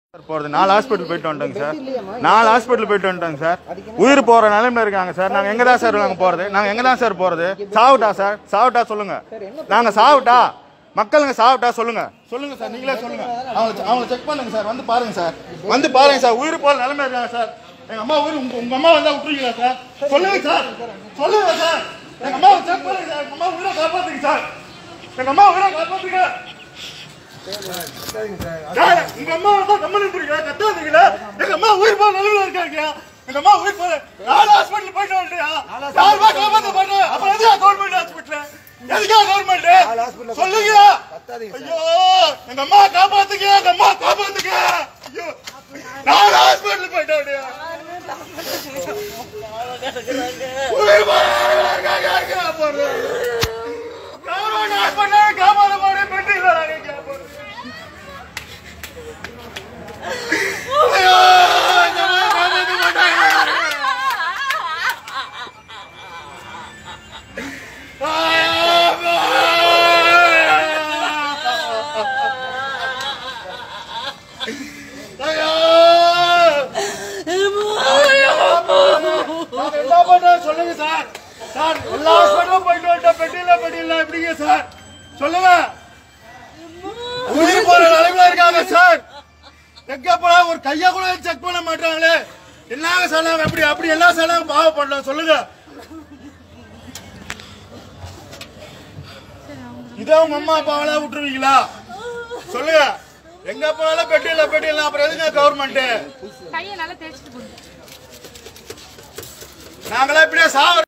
sir போறது நாலு hospital போயிட்டு வந்துட்டோங்க சார் நாலு ஹாஸ்பிட்டல் போயிட்டு வந்துட்டோங்க சார் உயிர் போற நிலைமையில இருக்காங்க சார் நாங்க எங்க தான் சார் நாங்க போறது நாங்க எங்க தான் சார் போறது சாவுட்டா சார் சாவுட்டா சொல்லுங்க நாங்க சாவுட்டா மக்களுங்க சாவுட்டா சொல்லுங்க சொல்லுங்க சார் நீங்களே சொல்லுங்க அவங்க அவங்க செக் பண்ணுங்க சார் வந்து பாருங்க சார் வந்து பாருங்க சார் உயிர் போற நிலைமை இருக்காங்க சார் எங்க அம்மா உயிர் உங்க உங்க அம்மா வந்தா விட்டுருக்கீங்களா சார் சொல்லுங்க சார் சொல்லுங்க சார் எங்க அம்மாவை செக் பண்ணுங்க சார் எங்க அம்மா உயிரை காப்பாத்துங்க சார் எங்க அம்மா உயிரை காப்பாத்துங்க சார், உங்க அம்மா வந்தா கம்மன் இருக்கீங்க கத்தாதீங்களா எங்க அம்மா உயிர் போற நிலைமையில இருக்காங்க எங்க அம்மா உயிர் போற நாலு ஹாஸ்பிட்டல் போயிட்டு வந்துட்டியா யார் ரூபாய் காப்பாத்த மாட்டேன் அப்புறம் எதுக்கா கவர்மெண்ட் ஹாஸ்பிட்டல் எதுக்கா கவர்மெண்ட் சொல்லுங்க ஐயோ எங்க அம்மா காப்பாத்துங்க எங்க அம்மா காப்பாத்துங்க ஐயோ நாலு ஹாஸ்பிட்டல் போயிட்டு வந்துட்டியா உயிர் போற நிலைமையில இருக்காங்க போறது கவர்மெண்ட் ஹாஸ்பிட்டல் காப்பாத்த மாட்டேன் பெட்டியில் காப்பாத்து ஐயோ, எங்க அம்மா காப்பாத்த மாட்டாங்க சொல்லுங்க சார் சார் எல்லா ஹாஸ்பிட்டலும் போயிட்டு வந்துட்டோம் பெட்டியில பெட்டியில எப்படிங்க சார் சொல்லுங்க உயிர் போற நிலைமையில இருக்காங்க சார் எங்க போனா ஒரு கைய கூட செக் பண்ண மாட்டாங்களே என்னங்க சொன்னாங்க அப்படி அப்படி என்ன சொன்னாங்க பாவப்படலாம் சொல்லுங்க இதே உங்க அம்மா அப்பாவெல்லாம் விட்டுருவீங்களா சொல்லுங்க எங்க போனாலும் பெட்டியில பெட்டியில அப்புறம் எதுங்க கவர்மெண்ட் கையை நல்லா தேய்ச்சிட்டு போகுது நாங்களா இப்படியே சாவ